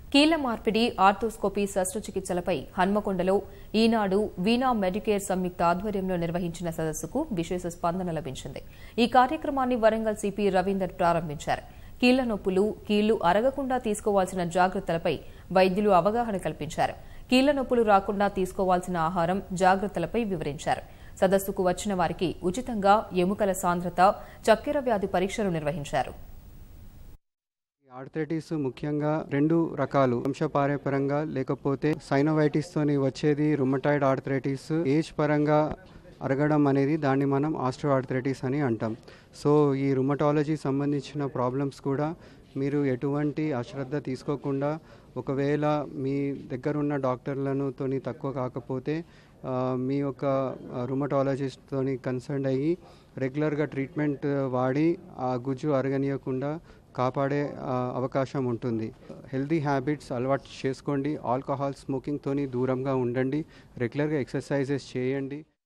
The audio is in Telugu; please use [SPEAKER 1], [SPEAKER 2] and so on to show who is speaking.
[SPEAKER 1] కీళ్ల మార్పిడి ఆర్థోస్కోపీ శస్త్రచికిత్సలపై హన్మకొండలో ఈనాడు వీణా మెడికేర్ సంయుక్త ఆధ్వర్యంలో నిర్వహించిన సదస్సుకు విశేష స్పందన లభించింది ఈ కార్యక్రమాన్ని వరంగల్ సిపి రవీందర్ ప్రారంభించారు కీళ్ల నొప్పులు కీళ్లు అరగకుండా తీసుకోవాల్సిన జాగ్రత్తలపై వైద్యులు అవగాహన కల్పించారు కీళ్ల నొప్పులు రాకుండా తీసుకోవాల్సిన ఆహారం జాగ్రత్తలపై వివరించారు సదస్సుకు వచ్చిన వారికి ఉచితంగా ఎముకల సాంద్రత చక్కెర వ్యాధి పరీక్షలు నిర్వహించారు
[SPEAKER 2] ఆర్థరైటిస్ ముఖ్యంగా రెండు రకాలు వంశపారపరంగా లేకపోతే సైనోవైటిస్ తోని వచ్చేది రుమటాయిడ్ ఆర్థరైటిస్ ఏజ్ పరంగా అరగడం అనేది దాన్ని మనం ఆస్ట్రో ఆర్థరైటిస్ అని అంటాం సో ఈ రుమటాలజీ సంబంధించిన ప్రాబ్లమ్స్ కూడా మీరు ఎటువంటి అశ్రద్ధ తీసుకోకుండా ఒకవేళ మీ దగ్గర ఉన్న డాక్టర్లను తోని తక్కువ కాకపోతే ఆ, మీ యొక్క రుమటాలజిస్ట్తోని కన్సర్న్ అయ్యి రెగ్యులర్గా ట్రీట్మెంట్ వాడి ఆ గుజ్జు అరగనీయకుండా కాపాడే ఆ, అవకాశం ఉంటుంది హెల్దీ హ్యాబిట్స్ అలవాటు చేసుకోండి ఆల్కహాల్ స్మోకింగ్తోని దూరంగా ఉండండి రెగ్యులర్గా ఎక్సర్సైజెస్ చేయండి